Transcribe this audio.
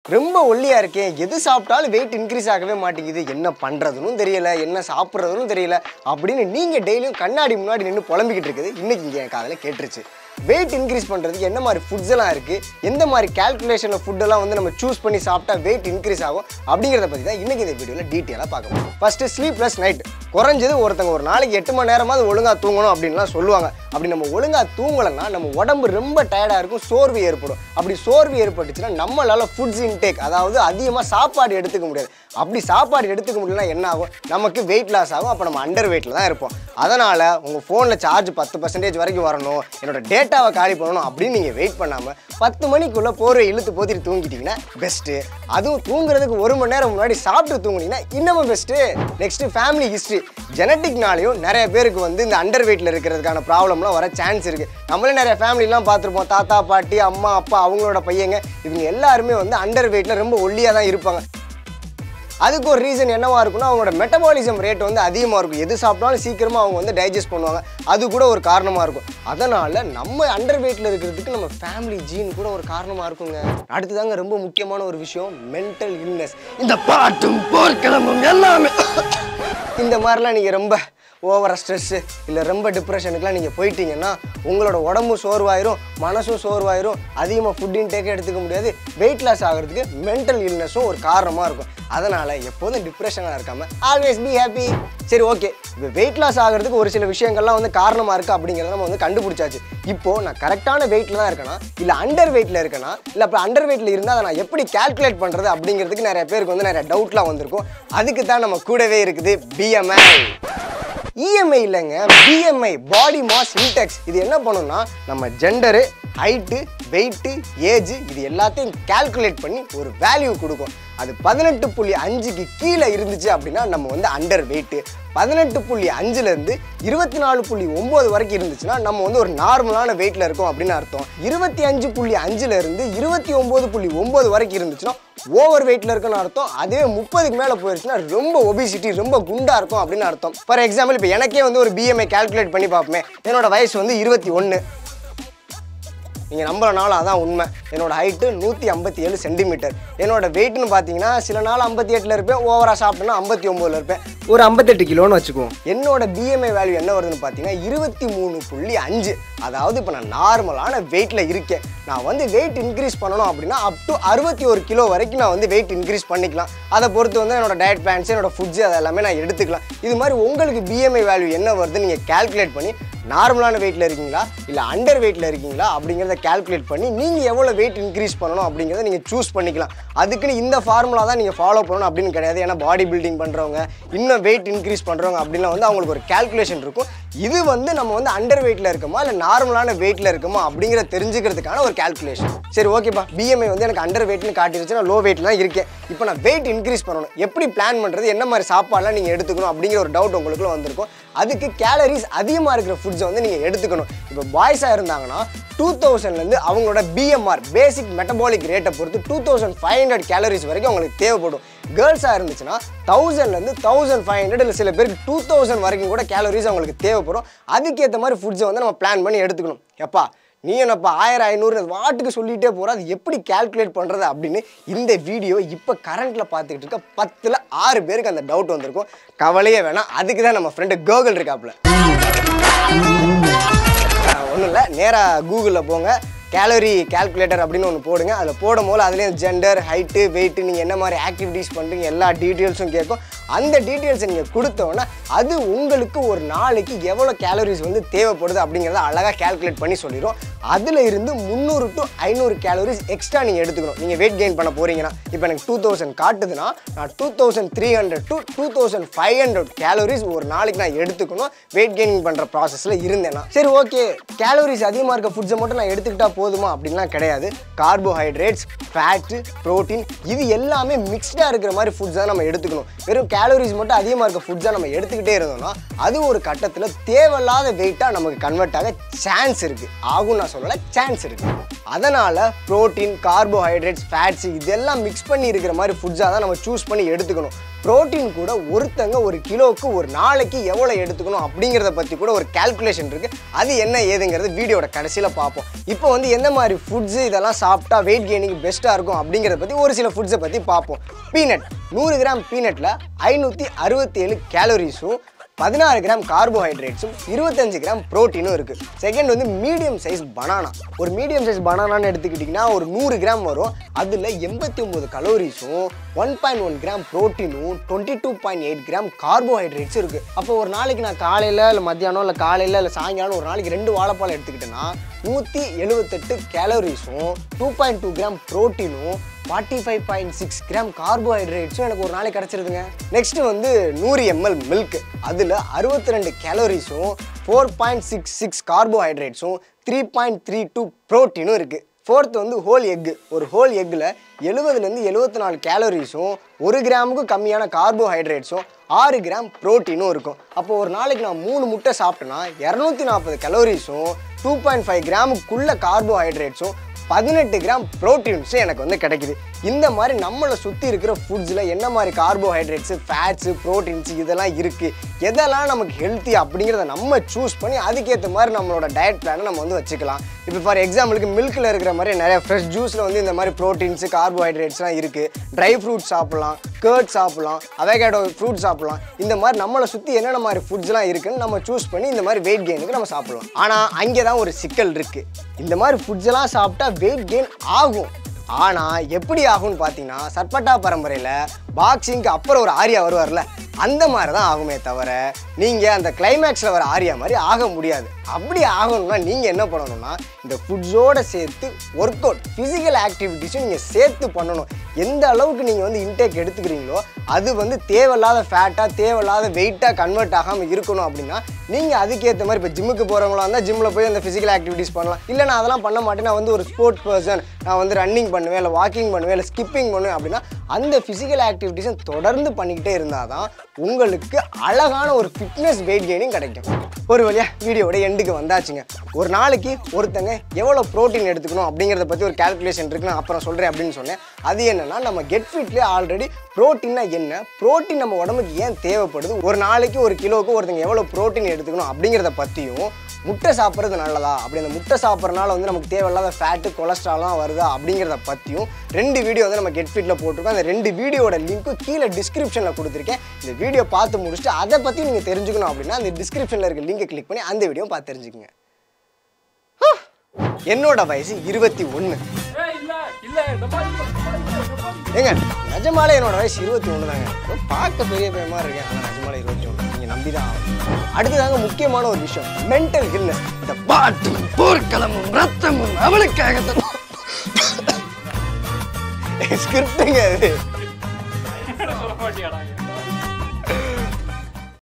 ரொம்ப ஒல்லியாக இருக்கேன் எது சாப்பிட்டாலும் வெயிட் இன்க்ரீஸ் ஆகவே மாட்டேங்குது என்ன பண்ணுறதுன்னு தெரியல என்ன சாப்பிட்றதுன்னு தெரியல அப்படின்னு நீங்கள் டெய்லியும் கண்ணாடி முன்னாடி நின்று புலம்பிக்கிட்டு இருக்குது இன்னைக்கு இங்கே என் காதில் கேட்டுருச்சு வெயிட் இன்க்ரீஸ் பண்ணுறதுக்கு என்ன மாதிரி ஃபுட்ஸ் எல்லாம் இருக்குது எந்த மாதிரி கேல்குலேஷனில் ஃபுட்டெல்லாம் வந்து நம்ம சூஸ் பண்ணி சாப்பிட்டா வெயிட் இன்க்ரீஸ் ஆகும் அப்படிங்கிறத பற்றி தான் இன்றைக்கி இந்த வீடியோவில் டீட்டெயிலாக பார்க்க போகிறோம் ஃபஸ்ட்டு ஸ்லீப்லெஸ் நைட் குறைஞ்சது ஒருத்தங்க ஒரு நாளைக்கு எட்டு மணி நேரமாவது ஒழுங்காக தூங்கணும் அப்படின்லாம் சொல்லுவாங்க அப்படி நம்ம ஒழுங்காக தூங்கலைன்னா நம்ம உடம்பு ரொம்ப டயர்டாக இருக்கும் சோர்வு ஏற்படும் அப்படி சோர்வு ஏற்பட்டுச்சுன்னா நம்மளால ஃபுட்ஸ் இன்டேக் அதாவது அதிகமாக சாப்பாடு எடுத்துக்க முடியாது அப்படி சாப்பாடு எடுத்துக்க முடியலன்னா என்ன ஆகும் நமக்கு வெயிட் லாஸ் ஆகும் அப்போ நம்ம அண்டர் வெயிட்டில் தான் இருப்போம் அதனால் உங்கள் ஃபோனில் சார்ஜ் பத்து பர்சன்டேஜ் வரைக்கும் வரணும் என்னோட டேட்டாவை காலி பண்ணணும் அப்படின்னு நீங்கள் வெயிட் பண்ணாமல் பத்து மணிக்குள்ளே போர்வை இழுத்து போத்திட்டு தூங்கிட்டீங்கன்னா பெஸ்ட்டு அதுவும் தூங்குறதுக்கு ஒரு மணி நேரம் முன்னாடி சாப்பிட்டு தூங்குனீங்கன்னா இன்னமும் பெஸ்ட்டு நெக்ஸ்ட்டு ஃபேமிலி ஹிஸ்ட்ரி ஜெனட்டிக்னாலையும் நிறைய பேருக்கு வந்து இந்த அண்டர் வெயிட்டில் இருக்கிறதுக்கான ப்ராப்ளம்லாம் வர சான்ஸ் இருக்குது நம்மளே நிறைய ஃபேமிலிலாம் பார்த்துருப்போம் தாத்தா பாட்டி அம்மா அப்பா அவங்களோட பையங்க இவங்க எல்லாருமே வந்து அண்டர் வெயிட்டில் ரொம்ப ஒல்லியாக தான் இருப்பாங்க அதுக்கு ஒரு ரீசன் என்னவா இருக்கும்னா அவங்களோட மெட்டபாலிசம் ரேட் வந்து அதிகமாக இருக்கும் எது சாப்பிட்டாலும் சீக்கிரமாக அவங்க வந்து டைஜஸ்ட் பண்ணுவாங்க அது கூட ஒரு காரணமாக இருக்கும் அதனால் நம்ம அண்டர் வெயிட்டில் இருக்கிறதுக்கு நம்ம ஃபேமிலி ஜீன் கூட ஒரு காரணமாக இருக்குங்க அடுத்ததாங்க ரொம்ப முக்கியமான ஒரு விஷயம் மென்டல் இல்னஸ் இந்த பாட்டும் போர்க்கிழமும் எல்லாமே இந்த மாதிரிலாம் நீங்கள் ரொம்ப ஓவராக ஸ்ட்ரெஸ்ஸு இல்லை ரொம்ப டிப்ரெஷனுக்குலாம் நீங்கள் போயிட்டீங்கன்னா உங்களோட உடம்பும் சோர்வாயிரும் மனசும் சோர்வாயிரும் அதிகமாக ஃபுட் இன்டேக்கே எடுத்துக்க முடியாது வெயிட் லாஸ் ஆகிறதுக்கு மென்டல் இல்னஸும் ஒரு காரணமாக இருக்கும் அதனால் எப்போதும் டிப்ரெஷனாக இருக்காமல் ஆல்வேஸ் பி ஹாப்பி சரி ஓகே இப்போ வெயிட் லாஸ் ஆகிறதுக்கு ஒரு சில விஷயங்கள்லாம் வந்து காரணமாக இருக்குது அப்படிங்கிறத நம்ம வந்து கண்டுபிடிச்சாச்சு இப்போது நான் கரெக்டான வெயிட்டில் தான் இருக்கேனா இல்லை அண்டர் வெயிட்டில் இருக்கேனா இல்லை அப்போ அண்டர் வெயிட்டில் இருந்தால் அதை நான் எப்படி கால்குலேட் பண்ணுறது அப்படிங்கிறதுக்கு நிறைய பேருக்கு வந்து நிறைய டவுட்லாம் வந்திருக்கும் அதுக்கு தான் நம்ம கூடவே இருக்குது பிஎம்ஐ இஎம்ஐ இல்லைங்க பிஎம்ஐ பாடி மாஸ் இன்டெக்ஸ் இது என்ன பண்ணும்னா நம்ம ஜெண்டரு ஹைட்டு வெயிட்டு ஏஜ் இது எல்லாத்தையும் கால்குலேட் பண்ணி ஒரு வேல்யூ கொடுக்கும் அது பதினெட்டு புள்ளி அஞ்சுக்கு கீழே இருந்துச்சு அப்படின்னா நம்ம வந்து அண்டர் வெயிட்டு பதினெட்டு புள்ளி அஞ்சுலேருந்து இருபத்தி நாலு புள்ளி ஒம்பது வரைக்கும் இருந்துச்சுன்னா நம்ம வந்து ஒரு நார்மலான வெயிட்டில் இருக்கோம் அப்படின்னு அர்த்தம் இருபத்தி அஞ்சு புள்ளி அஞ்சுலேருந்து இருபத்தி ஒம்பது புள்ளி ஒம்பது வரைக்கும் இருந்துச்சுன்னா ஓவர் வெயிட்டில் இருக்குன்னு அர்த்தம் அதுவே முப்பதுக்கு மேலே போயிருச்சுன்னா ரொம்ப ஒபிசிட்டி ரொம்ப குண்டா இருக்கும் அப்படின்னு அர்த்தம் ஃபார் எக்ஸாம்பிள் இப்போ எனக்கே வந்து ஒரு பிஎம்ஐ கால்குலேட் பண்ணி பார்ப்போமே என்னோட வயசு வந்து இருபத்தி ஒன்று நீங்கள் நம்புறனால அதான் உண்மை என்னோட ஹைட்டு நூற்றி ஐம்பத்தி ஏழு சென்டிமீட்டர் என்னோட வெயிட்னு பார்த்தீங்கன்னா சில நாள் ஐம்பத்தி எட்டில் இருப்பேன் ஓவராக சாப்பிட்டேன்னா ஐம்பத்தி ஒம்போதில் இருப்பேன் ஒரு ஐம்பத்தெட்டு கிலோன்னு வச்சுக்குவோம் என்னோட பிஎம்ஐ வேல்யூ என்ன வருதுன்னு பார்த்தீங்கன்னா இருபத்தி மூணு புள்ளி அஞ்சு அதாவது இப்போ நான் நார்மலான வெயிட்டில் இருக்கேன் நான் வந்து வெயிட் இன்க்ரீஸ் பண்ணணும் அப்படின்னா அப் டு அறுபத்தி ஒரு கிலோ வரைக்கும் நான் வந்து வெயிட் இன்க்ரீஸ் பண்ணிக்கலாம் அதை பொறுத்து வந்து என்னோட டயட் பிளான்ஸ் என்னோட ஃபுட்ஸ் அது எல்லாமே நான் எடுத்துக்கலாம் இது மாதிரி உங்களுக்கு பிஎம்ஐ வேல்யூ என்ன வருதுன்னு நீங்கள் கால்குலேட் பண்ணி நார்மலான வெயிட்டில் இருக்கீங்களா இல்லை அண்டர் வெயிட்டில் இருக்கீங்களா அப்படிங்கிறத கால்குலேட் பண்ணி நீங்கள் எவ்வளோ வெயிட் இன்க்ரீஸ் பண்ணணும் அப்படிங்கிறத நீங்கள் சூஸ் பண்ணிக்கலாம் அதுக்குன்னு இந்த ஃபார்முலா தான் நீங்கள் ஃபாலோ பண்ணணும் அப்படின்னு கிடையாது ஏன்னா பாடி பில்டிங் பண்ணுறவங்க இன்னும் வெயிட் இன்க்ரீஸ் பண்ணுறவங்க அப்படின்லாம் வந்து அவங்களுக்கு ஒரு கால்குலேஷன் இருக்கும் இது வந்து நம்ம வந்து அண்டர் வெயிட்டில் இருக்கோமா இல்லை நார்மலான வெயிட்டில் இருக்கோமா அப்படிங்கிற தெரிஞ்சுக்கிறதுக்கான ஒரு கால்குலேஷன் சரி ஓகேப்பா பிஎம்ஐ வந்து எனக்கு அண்டர் வெயிட்னு காட்டிருச்சு நான் லோ வெயிட்டில் தான் இருக்கேன் இப்போ நான் வெயிட் இன்க்ரீஸ் பண்ணணும் எப்படி பிளான் பண்ணுறது என்ன மாதிரி சாப்பாடுலாம் நீங்கள் எடுத்துக்கணும் அப்படிங்கிற ஒரு டவுட் உங்களுக்குள்ள வந்திருக்கும் அதுக்கு கேலரிஸ் அதிகமாக இருக்கிற ஃபுட்ஸை வந்து நீங்கள் எடுத்துக்கணும் இப்போ பாய்ஸாக இருந்தாங்கன்னா டூ தௌசண்ட்லேருந்து அவங்களோட பிஎம்ஆர் பேசிக் மெட்டபாலிக் ரேட்டை பொறுத்து two thousand five hundred calories வரைக்கும் அவங்களுக்கு தேவைப்படும் கேர்ள்ஸாக இருந்துச்சுன்னா தௌசண்ட்லேருந்து தௌசண்ட் ஃபைவ் ஹண்ட்ரட் இல்லை சில பேருக்கு டூ தௌசண்ட் வரைக்கும் கூட கேலரிஸ் அவங்களுக்கு தேவைப்படும் அதுக்கேற்ற மாதிரி ஃபுட்ஸை வந்து நம்ம பிளான் பண்ணி எடுத்துக்கணும் எப்பா நீ என்னப்பா ஆயிரம் ஐநூறு வாட்டுக்கு சொல்லிகிட்டே போகிற அது எப்படி கால்குலேட் பண்ணுறது அப்படின்னு இந்த வீடியோ இப்போ கரண்ட்டில் பார்த்துக்கிட்டு இருக்க பத்தில் ஆறு பேருக்கு அந்த டவுட் வந்திருக்கும் கவலையே வேணாம் அதுக்கு தான் நம்ம ஃப்ரெண்டு கோகுல் இருக்காப்புல ஒன்றும் இல்லை நேராக கூகுளில் போங்க கேலரி கால்குலேட்டர் அப்படின்னு ஒன்று போடுங்க அதில் போடும் போது அதுலேயும் ஜெண்டர் ஹைட்டு வெயிட்டு நீங்கள் என்ன மாதிரி ஆக்டிவிட்டீஸ் பண்ணுறீங்க எல்லா டீட்டெயில்ஸும் கேட்கும் அந்த டீட்டெயில்ஸை நீங்கள் கொடுத்தோன்னா அது உங்களுக்கு ஒரு நாளைக்கு எவ்வளோ கேலரிஸ் வந்து தேவைப்படுது அப்படிங்கிறத அழகாக கால்குலேட் பண்ணி சொல்லிடும் அதில் இருந்து முந்நூறு டு ஐநூறு கேலரிஸ் எக்ஸ்ட்ரா நீங்கள் எடுத்துக்கணும் நீங்கள் வெயிட் கெயின் பண்ண போகிறீங்கன்னா இப்போ எனக்கு டூ தௌசண்ட் காட்டுதுன்னா நான் two thousand three hundred to two thousand five hundred calories ஒரு நாளைக்கு நான் எடுத்துக்கணும் வெயிட் கெயின் பண்ணுற ப்ராசஸில் இருந்தேன்னா சரி ஓகே கேலரிஸ் அதிகமாக இருக்க ஃபுட்ஸை மட்டும் நான் எடுத்துக்கிட்டா போதுமா அப்படின்லாம் கிடையாது கார்போஹைட்ரேட்ஸ் ஃபேட்டு ப்ரோட்டீன் இது எல்லாமே மிக்ஸ்டாக இருக்கிற மாதிரி ஃபுட்ஸ் தான் நம்ம எடுத்துக்கணும் வெறும் கேலரிஸ் மட்டும் அதிகமாக இருக்க ஃபுட்ஸாக நம்ம எடுத்துக்கிட்டே இருந்தோம்னா அது ஒரு கட்டத்தில் தேவையில்லாத வெயிட்டாக நமக்கு கன்வெர்ட் ஆக சான்ஸ் இருக்குது ஆகும் நான் சொல்லலை சான்ஸ் இருக்குது அதனால் ப்ரோட்டீன் கார்போஹைட்ரேட்ஸ் ஃபேட்ஸ் இதெல்லாம் மிக்ஸ் பண்ணி இருக்கிற மாதிரி ஃபுட்ஸாக தான் நம்ம சூஸ் பண்ணி எடுத்துக்கணும் ப்ரோட்டீன் கூட ஒருத்தங்க ஒரு கிலோவுக்கு ஒரு நாளைக்கு எவ்வளோ எடுத்துக்கணும் அப்படிங்கிறத பற்றி கூட ஒரு கால்குலேஷன் இருக்குது அது என்ன ஏதுங்கிறது வீடியோட கடைசியில் பார்ப்போம் இப்போ வந்து எந்த மாதிரி ஃபுட்ஸு இதெல்லாம் சாப்பிட்டா வெயிட் கெய்னிங் பெஸ்ட்டாக இருக்கும் அப்படிங்கிறத பற்றி ஒரு சில ஃபுட்ஸை பற்றி பார்ப்போம் பீனட் நூறு கிராம் பீனட்டில் ஐநூற்றி அறுபத்தேழு கேலரிஸும் பதினாறு கிராம் கார்போஹைட்ரேட்ஸும் இருபத்தஞ்சு கிராம் ப்ரோட்டீனும் இருக்குது செகண்ட் வந்து மீடியம் சைஸ் பனானா ஒரு மீடியம் சைஸ் பனானான்னு எடுத்துக்கிட்டிங்கன்னா ஒரு நூறு கிராம் வரும் அதில் எண்பத்தி ஒம்பது கலோரிஸும் ஒன் பாயிண்ட் ஒன் கிராம் ப்ரோட்டீனும் twenty two point eight gram carbohydrates இருக்குது அப்போ ஒரு நாளைக்கு நான் காலையில் இல்லை மத்தியானம் இல்லை காலையில் இல்லை சாயங்காலம் ஒரு நாளைக்கு ரெண்டு வாழைப்பழம் எடுத்துக்கிட்டேன்னா நூற்றி எழுபத்தெட்டு கேலரிஸும் டூ பாயிண்ட் டூ கிராம் ப்ரோட்டீனும் forty five point six gram கார்போஹைட்ரேட்ஸும் எனக்கு ஒரு நாளைக்கு கிடச்சிருதுங்க நெக்ஸ்ட் வந்து நூறு எம்எல் மில்க் அதில் அறுபத்தி ரெண்டு கேலரிஸும் ஃபோர் பாயிண்ட் சிக்ஸ் சிக்ஸ் கார்போஹைட்ரேட்ஸும் த்ரீ பாயிண்ட் த்ரீ டூ ப்ரோட்டீனும் இருக்குது ஃபோர்த் வந்து ஹோல் எக்கு ஒரு ஹோல் எக்கில் எழுபதுலேருந்து எழுபத்தி நாலு கேலரிஸும் ஒரு கிராமுக்கும் கம்மியான கார்போஹைட்ரேட்ஸும் ஆறு கிராம் ப்ரோட்டீனும் இருக்கும் அப்போ ஒரு நாளைக்கு நான் மூணு முட்டை சாப்பிட்டேன்னா இரநூத்தி நாற்பது கலோரிஸும் டூ பாயிண்ட் ஃபைவ் கிராமுக்குள்ள கார்போஹைட்ரேட்ஸும் பதினெட்டு கிராம் ப்ரோட்டீன்ஸும் எனக்கு வந்து கிடைக்குது இந்த மாதிரி நம்மளை சுற்றி இருக்கிற ஃபுட்ஸில் என்ன மாதிரி கார்போஹைட்ரேட்ஸு ஃபேட்ஸு ப்ரோட்டீன்ஸ் இதெல்லாம் இருக்குது எதெல்லாம் நமக்கு ஹெல்த்தி அப்படிங்கிறத நம்ம சூஸ் பண்ணி அதுக்கேற்ற மாதிரி நம்மளோட டயட் பிளானை நம்ம வந்து வச்சுக்கலாம் இப்போ ஃபார் எக்ஸாம்பிளுக்கு மில்கில் இருக்கிற மாதிரி நிறைய ஃப்ரெஷ் ஜூஸில் வந்து இந்த மாதிரி ப்ரோட்டீன்ஸு கார்போஹைட்ரேட்ஸ்லாம் இருக்குது ட்ரை ஃப்ரூட் சாப்பிட்லாம் கேர்ட் சாப்பிட்லாம் அவேகேடோ ஃப்ரூட் சாப்பிட்லாம் இந்த மாதிரி நம்மளை சுற்றி என்னென்ன மாதிரி ஃபுட்ஸ்லாம் இருக்குன்னு நம்ம சூஸ் பண்ணி இந்த மாதிரி வெயிட் கெயினுக்கு நம்ம சாப்பிடலாம் ஆனால் அங்கே தான் ஒரு சிக்கல் இருக்குது இந்த மாதிரி ஃபுட்ஸ் எல்லாம் சாப்பிட்டா வெயிட் கெயின் ஆகும் ஆனால் எப்படி ஆகும்னு பார்த்தீங்கன்னா சட்பட்டா பரம்பரையில் பாக்ஸிங்க்கு அப்புறம் ஒரு ஆரியா வருவார்ல அந்த மாதிரி தான் ஆகுமே தவிர நீங்கள் அந்த கிளைமேக்ஸில் வர ஆரியா மாதிரி ஆக முடியாது அப்படி ஆகணும்னா நீங்கள் என்ன பண்ணணும்னா இந்த ஃபுட்ஸோடு சேர்த்து ஒர்க் அவுட் ஃபிசிக்கல் ஆக்டிவிட்டிஸும் நீங்கள் சேர்த்து பண்ணணும் எந்த அளவுக்கு நீங்கள் வந்து இன்டேக் எடுத்துக்கிறீங்களோ அது வந்து தேவையில்லாத ஃபேட்டாக தேவையில்லாத வெயிட்டாக கன்வெர்ட் ஆகாமல் இருக்கணும் அப்படின்னா நீங்கள் அதுக்கேற்ற மாதிரி இப்போ ஜிம்முக்கு போகிறவங்களா இருந்தால் ஜிம்மில் போய் அந்த ஃபிசிக்கல் ஆக்டிவிட்டிஸ் பண்ணலாம் இல்லை நான் அதெல்லாம் பண்ண மாட்டேன் நான் வந்து ஒரு ஸ்போர்ட்ஸ் பர்சன் நான் வந்து ரன்னிங் பண்ணுவேன் இல்லை வாக்கிங் பண்ணுவேன் இல்லை ஸ்கிப்பிங் பண்ணுவேன் அப்படின்னா அந்த ஃபிசிக்கல் ஆக்டிவிட்டிஸை தொடர்ந்து பண்ணிக்கிட்டே இருந்தால் தான் உங்களுக்கு அழகான ஒரு ஃபிட்னஸ் வெயிட் கெயினிங் கிடைக்கும் ஒரு வழியாக வீடியோட எண்டுக்கு வந்தாச்சுங்க ஒரு நாளைக்கு ஒருத்தங்க எவ்வளோ ப்ரோட்டீன் எடுத்துக்கணும் அப்படிங்கிறத பற்றி ஒரு கால்குலேஷன் இருக்கு நான் அப்புறம் சொல்கிறேன் அப்படின்னு சொன்னேன் அது என்னன்னா நம்ம கெட் ஃபிட்லேயே ஆல்ரெடி ப்ரோட்டீன்னா என்ன ப்ரோட்டீன் நம்ம உடம்புக்கு ஏன் தேவைப்படுது ஒரு நாளைக்கு ஒரு கிலோவுக்கு ஒருத்தங்க எவ்வளோ ப்ரோட்டீன் எடுத்துக்கணும் அப்படிங்கிறத பற்றியும் முட்டை சாப்பிட்றது நல்லதா அப்படி அந்த முட்டை சாப்பிட்றனால வந்து நமக்கு தேவையில்லாத ஃபேட்டு கொலஸ்ட்ரால்லாம் வருதா அப்படிங்கிறத பற்றியும் ரெண்டு வீடியோ வந்து நம்ம கெட் ஃபிட்டில் போட்டிருக்கோம் அந்த ரெண்டு வீடியோட லிங்க்கும் கீழே டிஸ்கிரிப்ஷனில் கொடுத்துருக்கேன் இந்த வீடியோ பார்த்து முடிச்சுட்டு அதை பற்றி நீங்கள் தெரிஞ்சுக்கணும் அப்படின்னா அந்த டிஸ்கிரிப்ஷனில் இருக்க லிங்கை கிளிக் பண்ணி அந்த வீடியோ பார்த்து தெரிஞ்சுக்கங்க ஆ! என்னோட வயசு இருபத்தி ஒன்று ஏய், இல்ல இல்ல இந்த மாதிரி இல்ல, இந்த மாதிரி இல்ல, இந்த மாதிரி இல்ல. ஏங்க நிஜமாலே என்னோட வயசு இருபத்தி ஒன்று தாங்க ஏதோ பார்க்க பெரிய பையன் மாதிரி இருக்கேன் ஆனால் நிஜமாலே இருபத்தி ஒன்று நீங்கள் நம்பி தான் ஆகணும் அடுத்ததாங்க முக்கியமான ஒரு விஷயம் மென்டல் ஹில்னஸ் இந்த பாட்டும் போர்க்களமும் ரத்தமும் அவளுக்காக ஸ்கிரிப்டுங்க அது சொல்ல மாட்டியாடா?